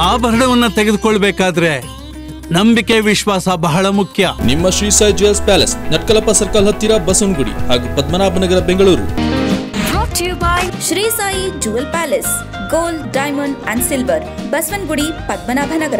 ಆಭರಣವನ್ನ ತೆಗೆದುಕೊಳ್ಬೇಕಾದ್ರೆ ನಂಬಿಕೆ ವಿಶ್ವಾಸ ಬಹಳ ಮುಖ್ಯ ನಿಮ್ಮ Shri Sai jewels palace Natkalappa circle ಹತ್ತಿರ ಬಸವನಗುಡಿ ಹಾಗೂ Padmanabhanagar Bengaluru brought to you by Shri Sai jewel palace gold diamond and silver Basavanagudi Padmanabhanagar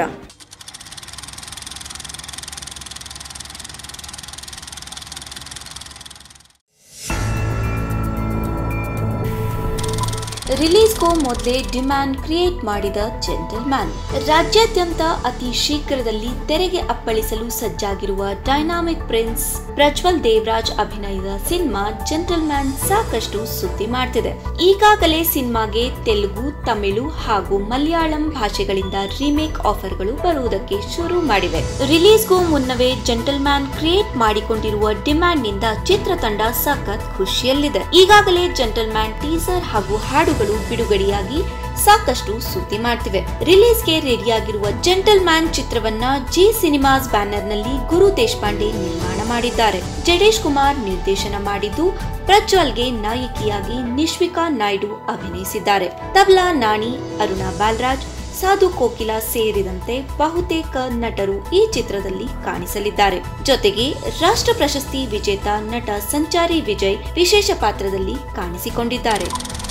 ರಿಲೀಸ್ಗೂ ಮೊದಲೇ ಡಿಮ್ಯಾಂಡ್ ಕ್ರಿಯೇಟ್ ಮಾಡಿದ ಜೆಂಟಲ್ಮ್ಯಾನ್ ರಾಜ್ಯಾದ್ಯಂತ ಅತಿ ಶೀಘ್ರದಲ್ಲಿ ತೆರೆಗೆ ಅಪ್ಪಳಿಸಲು ಸಜ್ಜಾಗಿರುವ ಡೈನಾಮಿಕ್ ಪ್ರಿನ್ಸ್ ಪ್ರಜ್ವಲ್ ದೇವರಾಜ್ ಅಭಿನಯದ ಸಿನಿಮಾ ಜೆಂಟಲ್ಮ್ಯಾನ್ ಸಾಕಷ್ಟು ಸುದ್ದಿ ಮಾಡ್ತಿದೆ ಈಗಾಗಲೇ ಸಿನಿಮಾಗೆ ತೆಲುಗು ತಮಿಳು ಹಾಗೂ ಮಲಯಾಳಂ ಭಾಷೆಗಳಿಂದ ರೀಮೇಕ್ ಆಫರ್ಗಳು ಬರುವುದಕ್ಕೆ ಶುರು ಮಾಡಿವೆ ರಿಲೀಸ್ಗೂ ಮುನ್ನವೇ ಜೆಂಟಲ್ಮ್ಯಾನ್ ಕ್ರಿಯೇಟ್ ಮಾಡಿಕೊಂಡಿರುವ ಡಿಮ್ಯಾಂಡ್ ನಿಂದ ಚಿತ್ರತಂಡ ಸಖತ್ ಖುಷಿಯಲ್ಲಿದೆ ಈಗಾಗಲೇ ಜೆಂಟಲ್ಮ್ಯಾನ್ ಟೀಸರ್ ಹಾಗೂ ಹಾಡುಗಳು ಬಿಡುಗಡೆಯಾಗಿ ಸಾಕಷ್ಟು ಸುದ್ದಿ ಮಾಡ್ತಿವೆ ರಿಲೀಸ್ಗೆ ರೆಡಿಯಾಗಿರುವ ಜೆಂಟಲ್ ಮ್ಯಾನ್ ಚಿತ್ರವನ್ನ ಜಿ ಸಿನಿಮಾಸ್ ಬ್ಯಾನರ್ನಲ್ಲಿ ಗುರು ದೇಶಪಾಂಡೆ ನಿರ್ಮಾಣ ಮಾಡಿದ್ದಾರೆ ಜಡೇಶ್ ಕುಮಾರ್ ನಿರ್ದೇಶನ ಮಾಡಿದ್ದು ಪ್ರಜ್ವಲ್ಗೆ ನಾಯಕಿಯಾಗಿ ನಿಶ್ವಿಕಾ ನಾಯ್ಡು ಅಭಿನಯಿಸಿದ್ದಾರೆ ತಬ್ಲಾ ನಾಣಿ ಅರುಣಾ ಬಾಲರಾಜ್ ಸಾಧು ಕೋಕಿಲ ಸೇರಿದಂತೆ ಬಹುತೇಕ ನಟರು ಈ ಚಿತ್ರದಲ್ಲಿ ಕಾಣಿಸಲಿದ್ದಾರೆ ಜೊತೆಗೆ ರಾಷ್ಟ್ರ ಪ್ರಶಸ್ತಿ ವಿಜೇತ ನಟ ಸಂಚಾರಿ ವಿಜಯ್ ವಿಶೇಷ ಪಾತ್ರದಲ್ಲಿ ಕಾಣಿಸಿಕೊಂಡಿದ್ದಾರೆ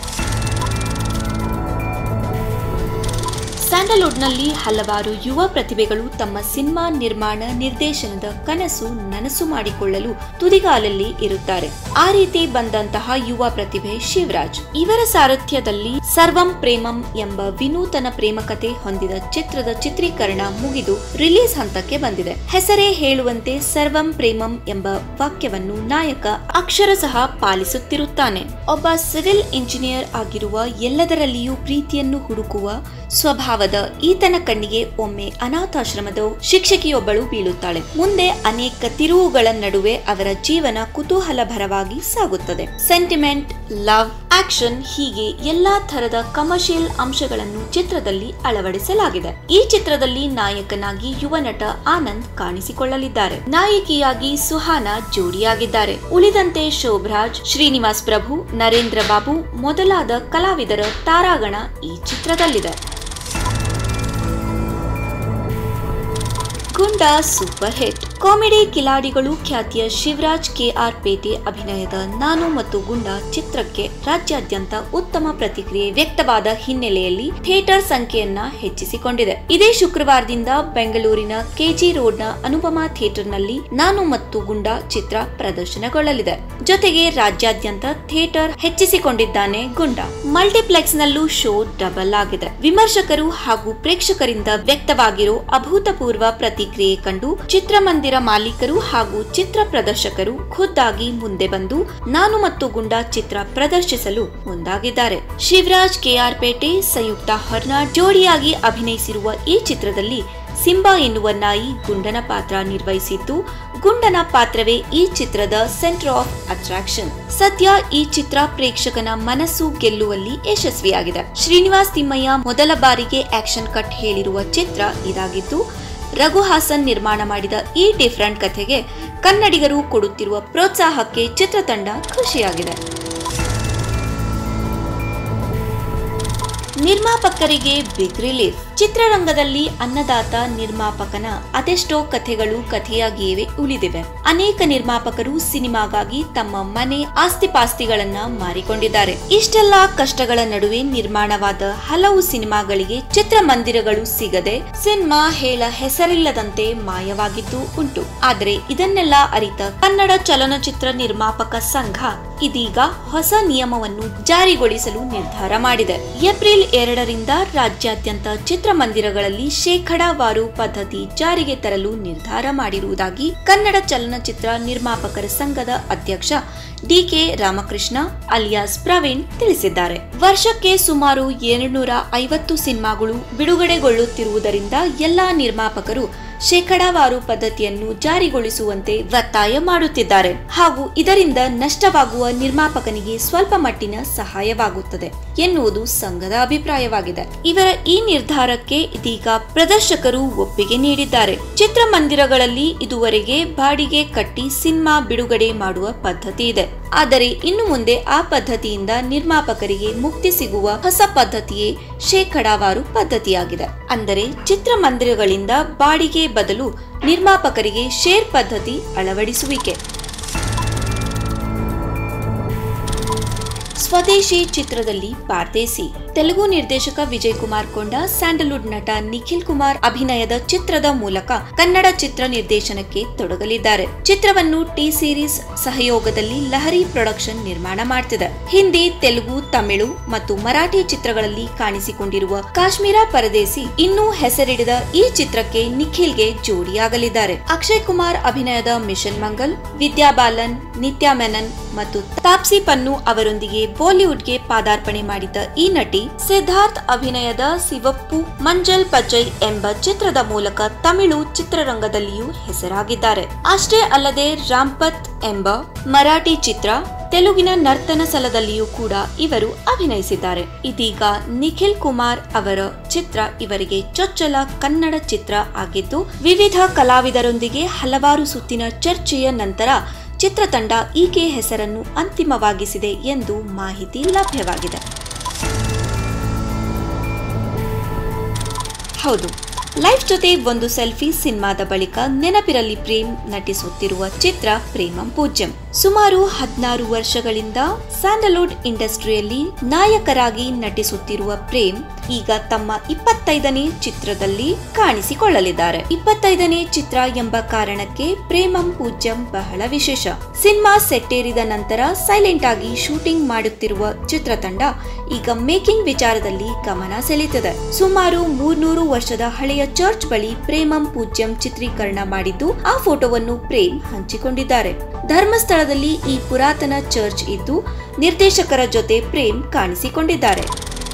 ಸ್ಯಾಂಡಲ್ವುಡ್ನಲ್ಲಿ ಹಲವಾರು ಯುವ ಪ್ರತಿಭೆಗಳು ತಮ್ಮ ಸಿನಿಮಾ ನಿರ್ಮಾಣ ನಿರ್ದೇಶನದ ಕನಸು ನನಸು ಮಾಡಿಕೊಳ್ಳಲು ತುದಿಗಾಲಲ್ಲಿ ಇರುತ್ತಾರೆ ಆ ರೀತಿ ಬಂದಂತಹ ಯುವ ಪ್ರತಿಭೆ ಶಿವರಾಜ್ ಇವರ ಸಾರಥ್ಯದಲ್ಲಿ ಸರ್ವಂ ಪ್ರೇಮಂ ಎಂಬ ವಿನೂತನ ಪ್ರೇಮ ಕಥೆ ಹೊಂದಿದ ಚಿತ್ರದ ಚಿತ್ರೀಕರಣ ಮುಗಿದು ರಿಲೀಸ್ ಹಂತಕ್ಕೆ ಬಂದಿದೆ ಹೆಸರೇ ಹೇಳುವಂತೆ ಸರ್ವಂ ಪ್ರೇಮಂ ಎಂಬ ವಾಕ್ಯವನ್ನು ನಾಯಕ ಅಕ್ಷರ ಸಹ ಪಾಲಿಸುತ್ತಿರುತ್ತಾನೆ ಒಬ್ಬ ಸಿವಿಲ್ ಇಂಜಿನಿಯರ್ ಆಗಿರುವ ಎಲ್ಲದರಲ್ಲಿಯೂ ಪ್ರೀತಿಯನ್ನು ಹುಡುಕುವ ಸ್ವಭಾವದ ಈತನ ಕಣ್ಣಿಗೆ ಒಮ್ಮೆ ಅನಾಥಾಶ್ರಮದ ಶಿಕ್ಷಕಿಯೊಬ್ಬಳು ಬೀಳುತ್ತಾಳೆ ಮುಂದೆ ಅನೇಕ ತಿರುವುಗಳ ನಡುವೆ ಅವರ ಜೀವನ ಕುತೂಹಲಭರವಾಗಿ ಸಾಗುತ್ತದೆ ಸೆಂಟಿಮೆಂಟ್ ಲವ್ ಆಕ್ಷನ್ ಹೀಗೆ ಎಲ್ಲಾ ತರದ ಕಮರ್ಷಿಯಲ್ ಅಂಶಗಳನ್ನು ಚಿತ್ರದಲ್ಲಿ ಅಳವಡಿಸಲಾಗಿದೆ ಈ ಚಿತ್ರದಲ್ಲಿ ನಾಯಕನಾಗಿ ಯುವ ನಟ ಆನಂದ್ ಕಾಣಿಸಿಕೊಳ್ಳಲಿದ್ದಾರೆ ನಾಯಕಿಯಾಗಿ ಸುಹಾನ ಜೋಡಿಯಾಗಿದ್ದಾರೆ ಉಳಿದಂತೆ ಶೋಭರಾಜ್ ಶ್ರೀನಿವಾಸ್ ಪ್ರಭು ನರೇಂದ್ರ ಬಾಬು ಮೊದಲಾದ ಕಲಾವಿದರ ತಾರಾಗಣ ಈ ಚಿತ್ರದಲ್ಲಿದೆ ಗುಂಡ ಸೂಪರ್ ಹಿಟ್ ಕಾಮಿಡಿ ಕಿಲಾಡಿಗಳು ಖ್ಯಾತಿಯ ಶಿವರಾಜ್ ಕೆಆರ್ ಪೇಟೆ ಅಭಿನಯದ ನಾನು ಮತ್ತು ಗುಂಡ ಚಿತ್ರಕ್ಕೆ ರಾಜ್ಯಾದ್ಯಂತ ಉತ್ತಮ ಪ್ರತಿಕ್ರಿಯೆ ವ್ಯಕ್ತವಾದ ಹಿನ್ನೆಲೆಯಲ್ಲಿ ಥಿಯೇಟರ್ ಸಂಖ್ಯೆಯನ್ನ ಹೆಚ್ಚಿಸಿಕೊಂಡಿದೆ ಇದೇ ಶುಕ್ರವಾರದಿಂದ ಬೆಂಗಳೂರಿನ ಕೆಜಿ ರೋಡ್ನ ಅನುಪಮಾ ಥಿಯೇಟರ್ನಲ್ಲಿ ನಾನು ಮತ್ತು ಗುಂಡ ಚಿತ್ರ ಪ್ರದರ್ಶನಗೊಳ್ಳಲಿದೆ ಜೊತೆಗೆ ರಾಜ್ಯಾದ್ಯಂತ ಥಿಯೇಟರ್ ಹೆಚ್ಚಿಸಿಕೊಂಡಿದ್ದಾನೆ ಗುಂಡ ಮಲ್ಟಿಪ್ಲೆಕ್ಸ್ ನಲ್ಲೂ ಶೋ ಡಬಲ್ ಆಗಿದೆ ವಿಮರ್ಶಕರು ಹಾಗೂ ಪ್ರೇಕ್ಷಕರಿಂದ ವ್ಯಕ್ತವಾಗಿರೋ ಅಭೂತಪೂರ್ವ ಪ್ರತಿಕ್ರಿಯೆ ಕಂಡು ಚಿತ್ರಮಂದಿರ ಮಾಲೀಕರು ಹಾಗೂ ಚಿತ್ರ ಪ್ರದರ್ಶಕರು ಖುದ್ದಾಗಿ ಮುಂದೆ ಬಂದು ನಾನು ಮತ್ತು ಗುಂಡ ಚಿತ್ರ ಪ್ರದರ್ಶಿಸಲು ಮುಂದಾಗಿದ್ದಾರೆ ಶಿವರಾಜ್ ಕೆಆರ್ ಪೇಟೆ ಸಂಯುಕ್ತ ಹೊರ್ನಾಡ್ ಜೋಡಿಯಾಗಿ ಅಭಿನಯಿಸಿರುವ ಈ ಚಿತ್ರದಲ್ಲಿ ಸಿಂಬಾ ಎನ್ನುವ ನಾಯಿ ಗುಂಡನ ಪಾತ್ರ ನಿರ್ವಹಿಸಿದ್ದು ಗುಂಡನ ಪಾತ್ರವೇ ಈ ಚಿತ್ರದ ಸೆಂಟರ್ ಆಫ್ ಅಟ್ರಾಕ್ಷನ್ ಸದ್ಯ ಈ ಚಿತ್ರ ಪ್ರೇಕ್ಷಕನ ಮನಸ್ಸು ಗೆಲ್ಲುವಲ್ಲಿ ಯಶಸ್ವಿಯಾಗಿದೆ ಶ್ರೀನಿವಾಸ್ ತಿಮ್ಮಯ್ಯ ಮೊದಲ ಬಾರಿಗೆ ಆಕ್ಷನ್ ಕಟ್ ಹೇಳಿರುವ ಚಿತ್ರ ಇದಾಗಿದ್ದು ರಘು ಹಾಸನ್ ನಿರ್ಮಾಣ ಮಾಡಿದ ಈ ಡಿಫರೆಂಟ್ ಕಥೆಗೆ ಕನ್ನಡಿಗರು ಕೊಡುತ್ತಿರುವ ಪ್ರೋತ್ಸಾಹಕ್ಕೆ ಚಿತ್ರತಂಡ ಖುಷಿಯಾಗಿದೆ ನಿರ್ಮಾಪಕರಿಗೆ ಬಿಗ್ ರಿಲೀಫ್ ಚಿತ್ರರಂಗದಲ್ಲಿ ಅನ್ನದಾತ ನಿರ್ಮಾಪಕನ ಅದೆಷ್ಟೋ ಕಥೆಗಳು ಕಥೆಯಾಗಿಯೇ ಉಳಿದಿವೆ ಅನೇಕ ನಿರ್ಮಾಪಕರು ಸಿನಿಮಾಗಾಗಿ ತಮ್ಮ ಮನೆ ಆಸ್ತಿಪಾಸ್ತಿಗಳನ್ನ ಮಾರಿಕೊಂಡಿದ್ದಾರೆ ಇಷ್ಟೆಲ್ಲಾ ಕಷ್ಟಗಳ ನಡುವೆ ನಿರ್ಮಾಣವಾದ ಹಲವು ಸಿನಿಮಾಗಳಿಗೆ ಚಿತ್ರಮಂದಿರಗಳು ಸಿಗದೆ ಸಿನಿಮಾ ಹೇಳ ಹೆಸರಿಲ್ಲದಂತೆ ಮಾಯವಾಗಿದ್ದು ಉಂಟು ಆದರೆ ಇದನ್ನೆಲ್ಲ ಅರಿತ ಕನ್ನಡ ಚಲನಚಿತ್ರ ನಿರ್ಮಾಪಕ ಸಂಘ ಇದೀಗ ಹೊಸ ನಿಯಮವನ್ನು ಜಾರಿಗೊಳಿಸಲು ನಿರ್ಧಾರ ಮಾಡಿದೆ ಏಪ್ರಿಲ್ ಎರಡರಿಂದ ರಾಜ್ಯಾದ್ಯಂತ ಚಿತ್ರಮಂದಿರಗಳಲ್ಲಿ ಶೇಕಡಾವಾರು ಪದ್ಧತಿ ಜಾರಿಗೆ ತರಲು ನಿರ್ಧಾರ ಮಾಡಿರುವುದಾಗಿ ಕನ್ನಡ ಚಲನಚಿತ್ರ ನಿರ್ಮಾಪಕರ ಸಂಘದ ಅಧ್ಯಕ್ಷ ಡಿಕೆ ರಾಮಕೃಷ್ಣ ಅಲಿಯಾಸ್ ಪ್ರವೀಣ್ ತಿಳಿಸಿದ್ದಾರೆ ವರ್ಷಕ್ಕೆ ಸುಮಾರು ಎರಡ್ನೂರ ಐವತ್ತು ಸಿನಿಮಾಗಳು ಬಿಡುಗಡೆಗೊಳ್ಳುತ್ತಿರುವುದರಿಂದ ಎಲ್ಲಾ ನಿರ್ಮಾಪಕರು ಶೇಕಡಾವಾರು ಪದ್ಧತಿಯನ್ನು ಜಾರಿಗೊಳಿಸುವಂತೆ ಒತ್ತಾಯ ಮಾಡುತ್ತಿದ್ದಾರೆ ಹಾಗೂ ಇದರಿಂದ ನಷ್ಟವಾಗುವ ನಿರ್ಮಾಪಕನಿಗೆ ಸ್ವಲ್ಪ ಮಟ್ಟಿನ ಸಹಾಯವಾಗುತ್ತದೆ ಎನ್ನುವುದು ಸಂಘದ ಅಭಿಪ್ರಾಯವಾಗಿದೆ ಇವರ ಈ ನಿರ್ಧಾರಕ್ಕೆ ಇದೀಗ ಪ್ರದರ್ಶಕರು ಒಪ್ಪಿಗೆ ನೀಡಿದ್ದಾರೆ ಚಿತ್ರಮಂದಿರಗಳಲ್ಲಿ ಇದುವರೆಗೆ ಬಾಡಿಗೆ ಕಟ್ಟಿ ಸಿನಿಮಾ ಬಿಡುಗಡೆ ಮಾಡುವ ಪದ್ಧತಿ ಇದೆ ಆದರೆ ಇನ್ನು ಮುಂದೆ ಆ ಪದ್ಧತಿಯಿಂದ ನಿರ್ಮಾಪಕರಿಗೆ ಮುಕ್ತಿ ಸಿಗುವ ಹೊಸ ಪದ್ಧತಿಯೇ ಶೇಕಡಾವಾರು ಪದ್ಧತಿಯಾಗಿದೆ ಅಂದರೆ ಚಿತ್ರಮಂದಿರಗಳಿಂದ ಬಾಡಿಗೆ ಬದಲು ನಿರ್ಮಾಪಕರಿಗೆ ಶೇರ್ ಪದ್ಧತಿ ಅಳವಡಿಸುವಿಕೆ ಸ್ವದೇಶಿ ಚಿತ್ರದಲ್ಲಿ ಪಾರ್ದೇಸಿ ತೆಲುಗು ನಿರ್ದೇಶಕ ವಿಜಯ್ ಕುಮಾರ್ ಕೊಂಡ ಸ್ಯಾಂಡಲ್ವುಡ್ ನಟ ನಿಖಿಲ್ ಕುಮಾರ್ ಅಭಿನಯದ ಚಿತ್ರದ ಮೂಲಕ ಕನ್ನಡ ಚಿತ್ರ ನಿರ್ದೇಶನಕ್ಕೆ ತೊಡಗಲಿದ್ದಾರೆ ಚಿತ್ರವನ್ನು ಟಿ ಸೀರೀಸ್ ಸಹಯೋಗದಲ್ಲಿ ಲಹರಿ ಪ್ರೊಡಕ್ಷನ್ ನಿರ್ಮಾಣ ಮಾಡ್ತಿದೆ ಹಿಂದಿ ತೆಲುಗು ತಮಿಳು ಮತ್ತು ಮರಾಠಿ ಚಿತ್ರಗಳಲ್ಲಿ ಕಾಣಿಸಿಕೊಂಡಿರುವ ಕಾಶ್ಮೀರ ಪರದೇಸಿ ಇನ್ನೂ ಹೆಸರಿಡಿದ ಈ ಚಿತ್ರಕ್ಕೆ ನಿಖಿಲ್ಗೆ ಜೋಡಿಯಾಗಲಿದ್ದಾರೆ ಅಕ್ಷಯ್ ಕುಮಾರ್ ಅಭಿನಯದ ಮಿಷನ್ ಮಂಗಲ್ ವಿದ್ಯಾ ಬಾಲನ್ ನಿತ್ಯಾ ಮೆನನ್ ಮತ್ತು ತಾಪ್ಸಿ ಪನ್ನು ಅವರೊಂದಿಗೆ ಬಾಲಿವುಡ್ಗೆ ಪಾದಾರ್ಪಣೆ ಮಾಡಿದ್ದ ಈ ನಟಿ ಸಿದ್ಧಾರ್ಥ್ ಅಭಿನಯದ ಶಿವಪ್ಪು ಮಂಜಲ್ ಪಚೈ ಎಂಬ ಚಿತ್ರದ ಮೂಲಕ ತಮಿಳು ಚಿತ್ರರಂಗದಲ್ಲಿಯೂ ಹೆಸರಾಗಿದ್ದಾರೆ ಅಷ್ಟೇ ಅಲ್ಲದೆ ರಾಂಪತ್ ಎಂಬ ಮರಾಠಿ ಚಿತ್ರ ತೆಲುಗಿನ ನರ್ತನ ಸಲದಲ್ಲಿಯೂ ಕೂಡ ಇವರು ಅಭಿನಯಿಸಿದ್ದಾರೆ ಇದೀಗ ನಿಖಿಲ್ ಕುಮಾರ್ ಅವರ ಚಿತ್ರ ಇವರಿಗೆ ಚೊಚ್ಚಲ ಕನ್ನಡ ಚಿತ್ರ ಆಗಿದ್ದು ವಿವಿಧ ಕಲಾವಿದರೊಂದಿಗೆ ಹಲವಾರು ಸುತ್ತಿನ ಚರ್ಚೆಯ ನಂತರ ಚಿತ್ರತಂಡ ಈಕೆ ಹೆಸರನ್ನು ಅಂತಿಮವಾಗಿಸಿದೆ ಎಂದು ಮಾಹಿತಿ ಲಭ್ಯವಾಗಿದೆ ಹೌದು ಲೈಫ್ ಜೊತೆ ಒಂದು ಸೆಲ್ಫಿ ಸಿನಿಮಾದ ಬಳಿಕ ನೆನಪಿರಲಿ ಪ್ರೇಮ್ ನಟಿಸುತ್ತಿರುವ ಚಿತ್ರ ಪ್ರೇಮಂ ಪೂಜ್ಯಂ ಸುಮಾರು ಹದಿನಾರು ವರ್ಷಗಳಿಂದ ಸ್ಯಾಂಡಲ್ವುಡ್ ಇಂಡಸ್ಟ್ರಿಯಲ್ಲಿ ನಾಯಕರಾಗಿ ನಟಿಸುತ್ತಿರುವ ಪ್ರೇಮ್ ಈಗ ತಮ್ಮ ಇಪ್ಪತ್ತೈದನೇ ಚಿತ್ರದಲ್ಲಿ ಕಾಣಿಸಿಕೊಳ್ಳಲಿದ್ದಾರೆ ಇಪ್ಪತ್ತೈದನೇ ಚಿತ್ರ ಎಂಬ ಕಾರಣಕ್ಕೆ ಪ್ರೇಮಂ ಪೂಜ್ಯಂ ಬಹಳ ವಿಶೇಷ ಸಿನಿಮಾ ಸೆಟ್ಟೇರಿದ ನಂತರ ಸೈಲೆಂಟ್ ಆಗಿ ಶೂಟಿಂಗ್ ಮಾಡುತ್ತಿರುವ ಚಿತ್ರತಂಡ ಈಗ ಮೇಕಿಂಗ್ ವಿಚಾರದಲ್ಲಿ ಗಮನ ಸೆಳೆಯುತ್ತದೆ ಸುಮಾರು ಮೂರ್ನೂರು ವರ್ಷದ ಹಳೆಯ ಚರ್ಚ್ ಬಳಿ ಪ್ರೇಮಂ ಪೂಜ್ಯಂ ಚಿತ್ರೀಕರಣ ಮಾಡಿದ್ದು ಆ ಫೋಟೋವನ್ನು ಪ್ರೇಮ್ ಹಂಚಿಕೊಂಡಿದ್ದಾರೆ ಧರ್ಮಸ್ಥಳದಲ್ಲಿ ಈ ಪುರಾತನ ಚರ್ಚ್ ಇದ್ದು ನಿರ್ದೇಶಕರ ಜೊತೆ ಪ್ರೇಮ್ ಕಾಣಿಸಿಕೊಂಡಿದ್ದಾರೆ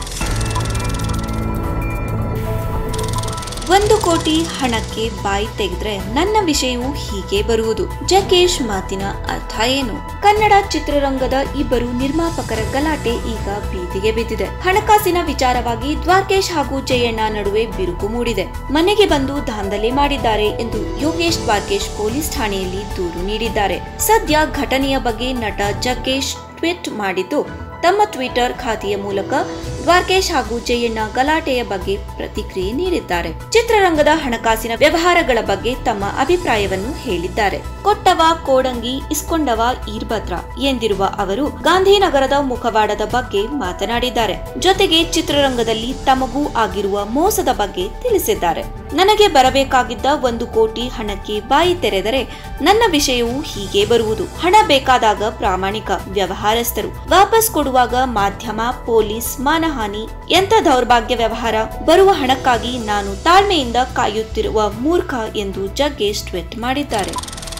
ಒಂದು ಕೋಟಿ ಹಣಕ್ಕೆ ಬಾಯಿ ತೆಗೆದ್ರೆ ನನ್ನ ವಿಷಯವು ಹೀಗೆ ಬರುವುದು ಜಕೇಶ್ ಮಾತಿನ ಅರ್ಥ ಏನು ಕನ್ನಡ ಚಿತ್ರರಂಗದ ಇಬ್ಬರು ನಿರ್ಮಾಪಕರ ಗಲಾಟೆ ಈಗ ಬೀದಿಗೆ ಬಿದ್ದಿದೆ ಹಣಕಾಸಿನ ವಿಚಾರವಾಗಿ ದ್ವಾರಕೇಶ್ ಹಾಗೂ ಜಯಣ್ಣ ನಡುವೆ ಬಿರುಕು ಮೂಡಿದೆ ಮನೆಗೆ ಬಂದು ದಾಂಧಲೆ ಮಾಡಿದ್ದಾರೆ ಎಂದು ಯೋಗೇಶ್ ದ್ವಾರಕೇಶ್ ಪೊಲೀಸ್ ಠಾಣೆಯಲ್ಲಿ ದೂರು ನೀಡಿದ್ದಾರೆ ಸದ್ಯ ಘಟನೆಯ ಬಗ್ಗೆ ನಟ ಜಗ್ಗೇಶ್ ಟ್ವೀಟ್ ಮಾಡಿದ್ದು ತಮ್ಮ ಟ್ವಿಟರ್ ಖಾತೆಯ ಮೂಲಕ ದ್ವಾರಕೇಶ್ ಹಾಗೂ ಜಯಣ್ಣ ಗಲಾಟೆಯ ಬಗ್ಗೆ ಪ್ರತಿಕ್ರಿಯೆ ನೀಡಿದ್ದಾರೆ ಚಿತ್ರರಂಗದ ಹಣಕಾಸಿನ ವ್ಯವಹಾರಗಳ ಬಗ್ಗೆ ತಮ್ಮ ಅಭಿಪ್ರಾಯವನ್ನು ಹೇಳಿದ್ದಾರೆ ಕೊಟ್ಟವ ಕೋಡಂಗಿ ಇಸ್ಕೊಂಡವ ಈರ್ಭದ್ರ ಎಂದಿರುವ ಅವರು ಗಾಂಧಿನಗರದ ಮುಖವಾಡದ ಬಗ್ಗೆ ಮಾತನಾಡಿದ್ದಾರೆ ಜೊತೆಗೆ ಚಿತ್ರರಂಗದಲ್ಲಿ ತಮಗೂ ಆಗಿರುವ ಮೋಸದ ಬಗ್ಗೆ ತಿಳಿಸಿದ್ದಾರೆ ನನಗೆ ಬರಬೇಕಾಗಿದ್ದ ಒಂದು ಕೋಟಿ ಹಣಕ್ಕೆ ಬಾಯಿ ತೆರೆದರೆ ನನ್ನ ವಿಷಯವು ಹೀಗೆ ಬರುವುದು ಹಣ ಬೇಕಾದಾಗ ಪ್ರಾಮಾಣಿಕ ವ್ಯವಹಾರಸ್ಥರು ವಾಪಸ್ ಕೊಡುವಾಗ ಮಾಧ್ಯಮ ಪೊಲೀಸ್ ಮಾನಹಾನಿ ಎಂಥ ದೌರ್ಭಾಗ್ಯ ವ್ಯವಹಾರ ಬರುವ ಹಣಕ್ಕಾಗಿ ನಾನು ತಾಳ್ಮೆಯಿಂದ ಕಾಯುತ್ತಿರುವ ಮೂರ್ಖ ಎಂದು ಜಗ್ಗೇಶ್ ಟ್ವೀಟ್ ಮಾಡಿದ್ದಾರೆ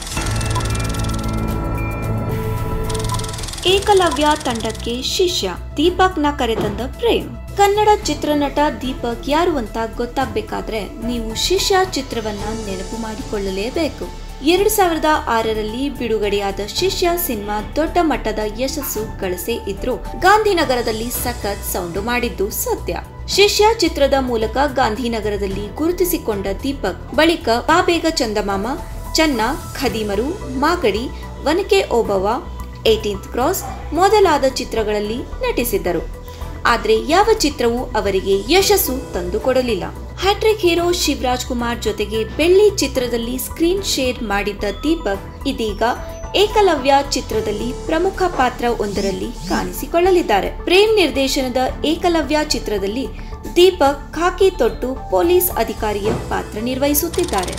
ಏಕಲವ್ಯ ತಂಡಕ್ಕೆ ಶಿಷ್ಯ ದೀಪಕ್ನ ಕರೆತಂದ ಪ್ರೇಮ್ ಕನ್ನಡ ಚಿತ್ರನಟ ದೀಪಕ್ ಯಾರು ಅಂತ ಗೊತ್ತಾಗ್ಬೇಕಾದ್ರೆ ನೀವು ಶಿಷ್ಯ ಚಿತ್ರವನ್ನ ನೆನಪು ಮಾಡಿಕೊಳ್ಳಲೇಬೇಕು ಎರಡು ಸಾವಿರದ ಆರರಲ್ಲಿ ಬಿಡುಗಡೆಯಾದ ಶಿಷ್ಯ ಸಿನಿಮಾ ದೊಡ್ಡ ಮಟ್ಟದ ಯಶಸ್ಸು ಗಳಿಸೇ ಇದ್ರೂ ಗಾಂಧಿನಗರದಲ್ಲಿ ಸಖತ್ ಸೌಂಡು ಮಾಡಿದ್ದು ಸತ್ಯ ಶಿಷ್ಯ ಚಿತ್ರದ ಮೂಲಕ ಗಾಂಧಿನಗರದಲ್ಲಿ ಗುರುತಿಸಿಕೊಂಡ ದೀಪಕ್ ಬಳಿಕ ಬಾಬೇಗ ಚಂದಮಾಮ ಚನ್ನ ಖದೀಮರು ಮಾಗಡಿ ವನಕೆ ಓಬವ್ವ ಏಟೀನ್ತ್ ಕ್ರಾಸ್ ಮೊದಲಾದ ಚಿತ್ರಗಳಲ್ಲಿ ನಟಿಸಿದ್ದರು ಆದರೆ ಯಾವ ಚಿತ್ರವೂ ಅವರಿಗೆ ಯಶಸ್ಸು ತಂದುಕೊಡಲಿಲ್ಲ ಹ್ಯಾಟ್ರಿಕ್ ಹೀರೋ ಶಿವರಾಜ್ ಕುಮಾರ್ ಜೊತೆಗೆ ಬೆಳ್ಳಿ ಚಿತ್ರದಲ್ಲಿ ಸ್ಕ್ರೀನ್ ಶೇರ್ ಮಾಡಿದ್ದ ದೀಪಕ್ ಇದೀಗ ಏಕಲವ್ಯ ಚಿತ್ರದಲ್ಲಿ ಪ್ರಮುಖ ಪಾತ್ರ ಒಂದರಲ್ಲಿ ಕಾಣಿಸಿಕೊಳ್ಳಲಿದ್ದಾರೆ ಪ್ರೇಮ್ ನಿರ್ದೇಶನದ ಏಕಲವ್ಯ ಚಿತ್ರದಲ್ಲಿ ದೀಪಕ್ ಖಾಕಿ ತೊಟ್ಟು ಪೊಲೀಸ್ ಅಧಿಕಾರಿಯ ಪಾತ್ರ ನಿರ್ವಹಿಸುತ್ತಿದ್ದಾರೆ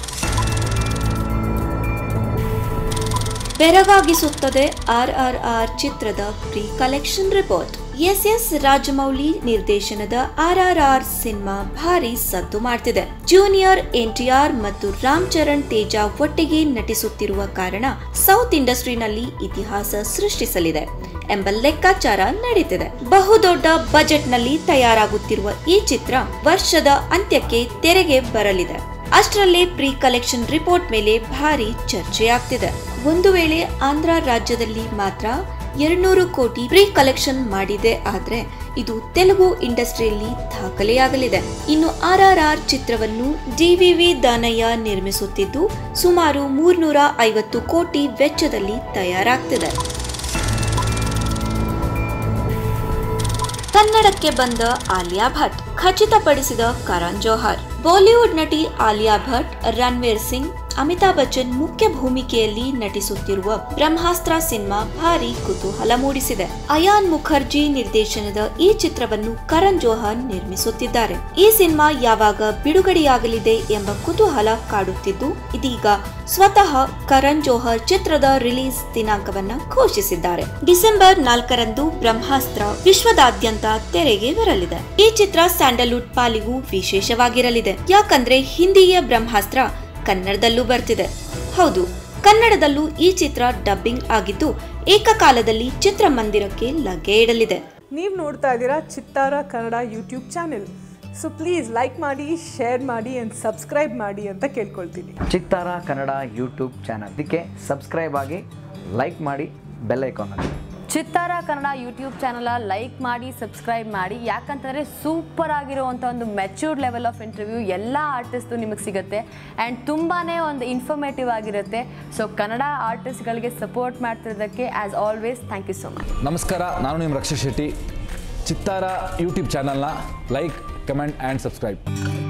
ಬೆರಗಾಗಿಸುತ್ತದೆ ಆರ್ ಆರ್ ಆರ್ ಚಿತ್ರದ pre collection report S S Rajamouli ನಿರ್ದೇಶನದ ಆರ್ ಆರ್ ಆರ್ ಸಿನಿಮಾ ಭಾರಿ ಸದ್ದು ಮಾಡ್ತಿದೆ ಜೂನಿಯರ್ ಎನ್ಟಿಆರ್ ಮತ್ತು ರಾಮ್ ಚರಣ್ ತೇಜ ಒಟ್ಟಿಗೆ ನಟಿಸುತ್ತಿರುವ ಕಾರಣ ಸೌತ್ ಇಂಡಸ್ಟ್ರಿನಲ್ಲಿ ಇತಿಹಾಸ ಸೃಷ್ಟಿಸಲಿದೆ ಎಂಬ ಲೆಕ್ಕಾಚಾರ ನಡೀತಿದೆ ಬಹುದೊಡ್ಡ ಬಜೆಟ್ನಲ್ಲಿ ತಯಾರಾಗುತ್ತಿರುವ ಈ ಚಿತ್ರ ವರ್ಷದ ಅಂತ್ಯಕ್ಕೆ ತೆರೆಗೆ ಬರಲಿದೆ ಅಷ್ಟರಲ್ಲೇ ಪ್ರೀ ಕಲೆಕ್ಷನ್ ರಿಪೋರ್ಟ್ ಮೇಲೆ ಭಾರಿ ಚರ್ಚೆಯಾಗ್ತಿದೆ ಒಂದು ವೇಳೆ ಆಂಧ್ರ ರಾಜ್ಯದಲ್ಲಿ ಮಾತ್ರ ಎರಡ್ನೂರು ಕೋಟಿ ಪ್ರೀ ಕಲೆಕ್ಷನ್ ಮಾಡಿದೆ ಆದ್ರೆ ಇದು ತೆಲುಗು ಇಂಡಸ್ಟ್ರಿಯಲ್ಲಿ ದಾಖಲೆಯಾಗಲಿದೆ ಇನ್ನು ಆರ್ ಆರ್ ಆರ್ ಚಿತ್ರವನ್ನು ಡಿವಿವಿ ದಾನಯ್ಯ ನಿರ್ಮಿಸುತ್ತಿದ್ದು ಸುಮಾರು ಮೂರ್ನೂರ ಐವತ್ತು ಕೋಟಿ ವೆಚ್ಚದಲ್ಲಿ ತಯಾರಾಗ್ತಿದೆ ಕನ್ನಡಕ್ಕೆ ಬಂದ ಆಲಿಯಾ ಭಟ್ ಖಚಿತಪಡಿಸಿದ ಕರಣ್ ಜೋಹರ್ ಬಾಲಿವುಡ್ ನಟಿ ಆಲಿಯಾ ಭಟ್ ರಣವೀರ್ ಸಿಂಗ್ ಅಮಿತಾಬ್ ಬಚ್ಚನ್ ಮುಖ್ಯ ಭೂಮಿಕೆಯಲ್ಲಿ ನಟಿಸುತ್ತಿರುವ ಬ್ರಹ್ಮಾಸ್ತ್ರ ಸಿನಿಮಾ ಭಾರಿ ಕುತೂಹಲ ಮೂಡಿಸಿದೆ ಅಯಾನ್ ಮುಖರ್ಜಿ ನಿರ್ದೇಶನದ ಈ ಚಿತ್ರವನ್ನು ಕರಣ್ ಜೋಹರ್ ನಿರ್ಮಿಸುತ್ತಿದ್ದಾರೆ ಈ ಸಿನಿಮಾ ಯಾವಾಗ ಬಿಡುಗಡೆಯಾಗಲಿದೆ ಎಂಬ ಕುತೂಹಲ ಕಾಡುತ್ತಿದ್ದು ಇದೀಗ ಸ್ವತಃ ಕರಣ್ ಜೋಹರ್ ಚಿತ್ರದ ರಿಲೀಸ್ ದಿನಾಂಕವನ್ನ ಘೋಷಿಸಿದ್ದಾರೆ ಡಿಸೆಂಬರ್ ನಾಲ್ಕರಂದು ಬ್ರಹ್ಮಾಸ್ತ್ರ ವಿಶ್ವದಾದ್ಯಂತ ತೆರೆಗೆ ಬರಲಿದೆ ಈ ಚಿತ್ರ ಸ್ಯಾಂಡಲ್ವುಡ್ ಪಾಲಿಗೂ ವಿಶೇಷವಾಗಿರಲಿದೆ ಯಾಕಂದ್ರೆ ಹಿಂದಿಯ ಬ್ರಹ್ಮಾಸ್ತ್ರ ಕನ್ನಡದಲ್ಲೂ ಬರ್ತಿದೆ ಹೌದು ಕನ್ನಡದಲ್ಲೂ ಈ ಚಿತ್ರ ಡಬ್ಬಿಂಗ್ ಆಗಿದ್ದು ಏಕಕಾಲದಲ್ಲಿ ಚಿತ್ರಮಂದಿರಕ್ಕೆ ಲಗ್ಗೆ ಇಡಲಿದೆ ನೀವು ನೋಡ್ತಾ ಇದ್ದೀರಾ Chittara Kannada YouTube channel so please like ಮಾಡಿ ಶೇರ್ ಮಾಡಿ ಆ್ಯಂಡ್ ಸಬ್ಸ್ಕ್ರೈಬ್ ಮಾಡಿ ಅಂತ ಕೇಳ್ಕೊಳ್ತೀನಿ ಚಿತ್ತಾರ ಕನ್ನಡ ಯೂಟ್ಯೂಬ್ ಚಾನಲ್ ಇದಕ್ಕೆ ಸಬ್ಸ್ಕ್ರೈಬ್ ಆಗಿ ಲೈಕ್ ಮಾಡಿ ಬೆಲ್ ಐಕಾನ್ ಹಾಕಿ Chittara Kannada YouTube channel like ಮಾಡಿ ಸಬ್ಸ್ಕ್ರೈಬ್ ಮಾಡಿ ಯಾಕಂತಂದರೆ ಸೂಪರ್ ಆಗಿರುವಂಥ ಒಂದು ಮೆಚ್ಯೂರ್ಡ್ ಲೆವೆಲ್ ಆಫ್ ಇಂಟರ್ವ್ಯೂ ಎಲ್ಲ ಆರ್ಟಿಸ್ಟು ನಿಮಗೆ ಸಿಗುತ್ತೆ ಆ್ಯಂಡ್ ತುಂಬಾ ಒಂದು ಇನ್ಫಾರ್ಮೇಟಿವ್ ಆಗಿರುತ್ತೆ ಸೊ ಕನ್ನಡ ಆರ್ಟಿಸ್ಟ್ಗಳಿಗೆ ಸಪೋರ್ಟ್ ಮಾಡ್ತಿರೋದಕ್ಕೆ as always thank you so much ನಮಸ್ಕಾರ ನಾನು ನಿಮ್ಮ ರಕ್ಷಾ ಶೆಟ್ಟಿ ಚಿತ್ತಾರ ಯೂಟ್ಯೂಬ್ ಚಾನಲ್ನ ಲೈಕ್ ಕಮೆಂಟ್ ಆ್ಯಂಡ್ ಸಬ್ಸ್ಕ್ರೈಬ್